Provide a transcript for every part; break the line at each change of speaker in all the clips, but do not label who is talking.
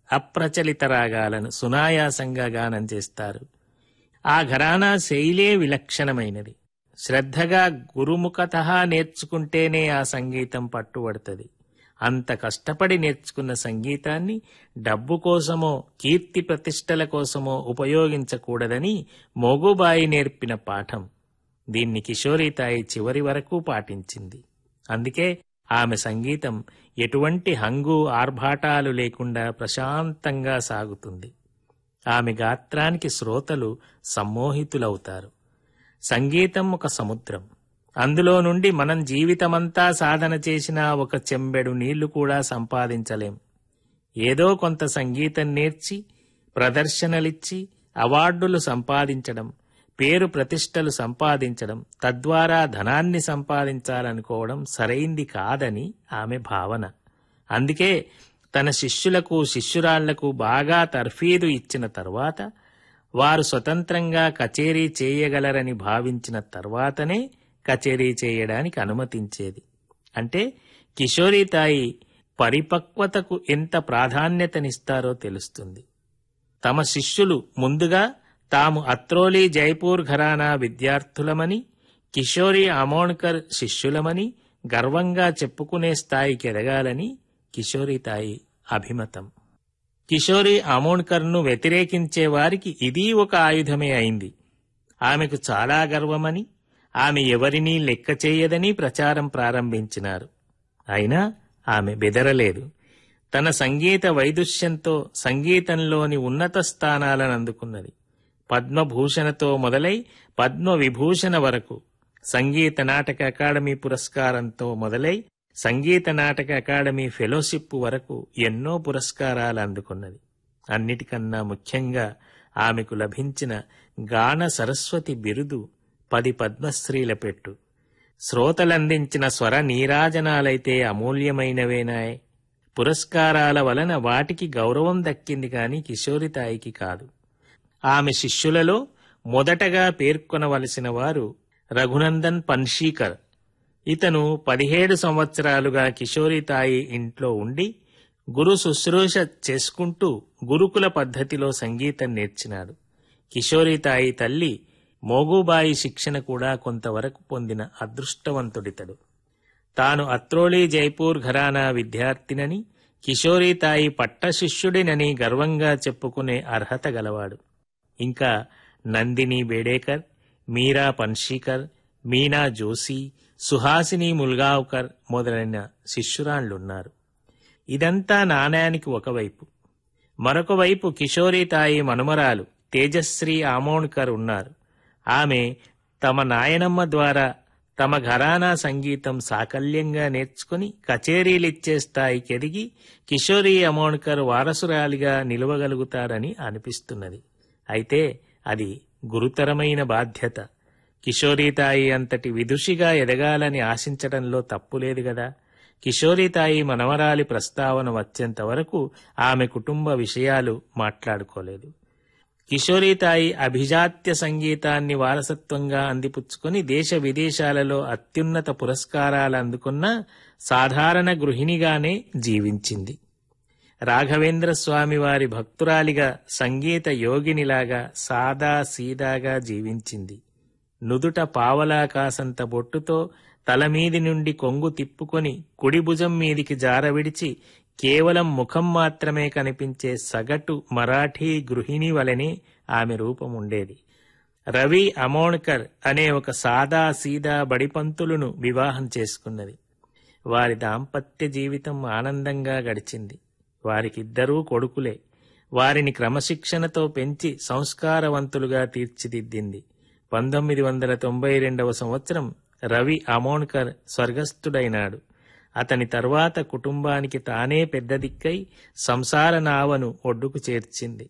అప్రచలిత రాగాలను సునాయాసంగా గానం చేస్తారు ఆ ఘరానా శైలే విలక్షణమైనది శ్రద్ధగా గురుముఖత నేర్చుకుంటేనే ఆ సంగీతం పట్టుబడుతుంది అంత కష్టపడి నేర్చుకున్న సంగీతాన్ని డబ్బు కోసమో కీర్తి ప్రతిష్టల కోసమో ఉపయోగించకూడదని మోగుబాయి నేర్పిన పాఠం దీన్ని కిషోరీతాయి చివరి వరకు పాటించింది అందుకే ఆమె సంగీతం ఎటువంటి హంగు ఆర్భాటాలు లేకుండా ప్రశాంతంగా సాగుతుంది ఆమె గాత్రానికి శ్రోతలు సమ్మోహితులవుతారు సంగీతం ఒక సముద్రం అందులో నుండి మనం జీవితమంతా సాధన చేసిన ఒక చెంబెడు నీళ్లు కూడా సంపాదించలేం ఏదో కొంత సంగీతం నేర్చి ప్రదర్శనలిచ్చి అవార్డులు సంపాదించడం పేరు ప్రతిష్టలు సంపాదించడం తద్వారా ధనాన్ని సంపాదించాలనుకోవడం సరైంది కాదని ఆమె భావన అందుకే తన శిష్యులకు శిష్యురాళ్లకు బాగా తర్ఫీదు ఇచ్చిన తర్వాత వారు స్వతంత్రంగా కచేరీ చేయగలరని భావించిన తర్వాతనే కచేరీ చేయడానికి అనుమతించేది అంటే కిషోరీతాయి పరిపక్వతకు ఎంత ప్రాధాన్యతనిస్తారో తెలుస్తుంది తమ శిష్యులు ముందుగా తాము అత్రోలి జైపూర్ ఘరానా విద్యార్థులమని కిషోరి అమోణ్కర్ శిష్యులమని గర్వంగా చెప్పుకునే స్థాయికి ఎదగాలని కిషోరీతాయి అభిమతం కిషోరి అమోణ్కర్ను వ్యతిరేకించే వారికి ఇదీ ఒక ఆయుధమే అయింది ఆమెకు చాలా గర్వమని ఆమె ఎవరినీ లెక్క చేయదని ప్రచారం ప్రారంభించినారు అయినా ఆమె బెదరలేదు తన సంగీత వైదుష్యంతో సంగీతంలోని ఉన్నత స్థానాలను అందుకున్నది పద్మభూషణతో మొదలై పద్మవిభూషణ వరకు సంగీత నాటక అకాడమీ పురస్కారంతో మొదలై సంగీత నాటక అకాడమీ ఫెలోషిప్ వరకు ఎన్నో పురస్కారాలు అందుకున్నది అన్నిటికన్నా ముఖ్యంగా ఆమెకు లభించిన గాన సరస్వతి బిరుదు పది పద్మశ్రీల పెట్టు శ్రోతలందించిన స్వర నీరాజనాలైతే అమూల్యమైనవేనాయ్ పురస్కారాల వలన వాటికి గౌరవం దక్కింది కాని కిషోరితాయికి కాదు ఆమె శిష్యులలో మొదటగా పేర్కొనవలసిన వారు రఘునందన్ పన్షీకర్ ఇతను పదిహేడు సంవత్సరాలుగా కిషోరితాయి ఇంట్లో ఉండి గురు శుశ్రూష చేసుకుంటూ గురుకుల పద్ధతిలో సంగీతం నేర్చినాడు కిషోరితాయి తల్లి మోగుబాయి శిక్షణ కూడా కొంతవరకు పొందిన అదృష్టవంతుడితడు తాను అత్రోళి జైపూర్ ఘరానా విద్యార్థినని కిషోరీతాయి పట్టశిష్యుడినని గర్వంగా చెప్పుకునే అర్హత గలవాడు ఇంకా నందిని బేడేకర్ మీరా పన్షీకర్ మీనా జోషి సుహాసిని ముల్గావ్కర్ మొదలైన శిష్యురాళ్లున్నారు ఇదంతా నాణ్యానికి ఒకవైపు మరొక వైపు కిషోరీతాయి మనుమరాలు తేజశ్రీ ఆమోణ్కర్ ఉన్నారు ఆమె తమ నాయనమ్మ ద్వారా తమ ఘరానా సంగీతం సాకల్యంగా నేర్చుకుని కచేరీలిచ్చే స్థాయికి ఎదిగి కిషోరి అమోణ్కర్ వారసురాలిగా నిలవగలుగుతారని అనిపిస్తున్నది అయితే అది గురుతరమైన బాధ్యత కిషోరీతాయి అంతటి విదుషిగా ఎదగాలని ఆశించడంలో తప్పులేదు గదా కిషోరీతాయి మనవరాలి ప్రస్తావన వచ్చేంత వరకు ఆమె కుటుంబ విషయాలు మాట్లాడుకోలేదు కిషోరీతాయి అభిజాత్య సంగీతాన్ని వారసత్వంగా అందిపుచ్చుకొని దేశ విదేశాలలో అత్యున్నత పురస్కారాలు అందుకున్న సాధారణ గృహిణిగానే జీవించింది రాఘవేంద్ర స్వామి వారి భక్తురాలిగా సంగీత యోగినిలాగా సాదా సీదాగా జీవించింది నుదుట పావలాకాసంత బొట్టుతో తలమీది నుండి కొంగు తిప్పుకొని కుడి భుజం మీదికి జారవిడిచి కేవలం ముఖం మాత్రమే కనిపించే సగటు మరాఠీ గృహిణి వలనే ఆమె రూపం ఉండేది రవి అమోణ్కర్ అనే ఒక సాదా సీదా బడిపంతులను వివాహం చేసుకున్నది వారి దాంపత్య జీవితం ఆనందంగా గడిచింది వారికిద్దరూ కొడుకులే వారిని క్రమశిక్షణతో పెంచి సంస్కారవంతులుగా తీర్చిదిద్దింది పంతొమ్మిది వందల తొంభై రెండవ సంవత్సరం రవి అమోణ్కర్ స్వర్గస్థుడైనాడు అతని తర్వాత కుటుంబానికి తానే పెద్ద దిక్కై సంసార నావను ఒడ్డుకు చేర్చింది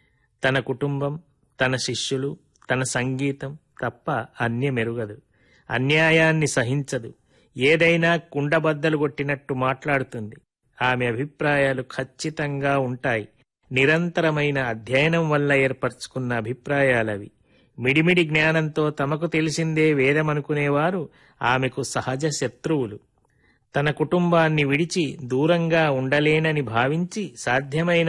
తన కుటుంబం తన శిష్యులు తన సంగీతం తప్ప అన్యమెరుగదు అన్యాయాన్ని సహించదు ఏదైనా కుండబద్దలు కొట్టినట్టు మాట్లాడుతుంది ఆమె అభిప్రాయాలు ఖచ్చితంగా ఉంటాయి నిరంతరమైన అధ్యయనం వల్ల ఏర్పరచుకున్న అభిప్రాయాలవి మిడిమిడి జ్ఞానంతో తమకు తెలిసిందే వేదమనుకునేవారు ఆమెకు సహజ శత్రువులు తన కుటుంబాన్ని విడిచి దూరంగా ఉండలేనని భావించి సాధ్యమైన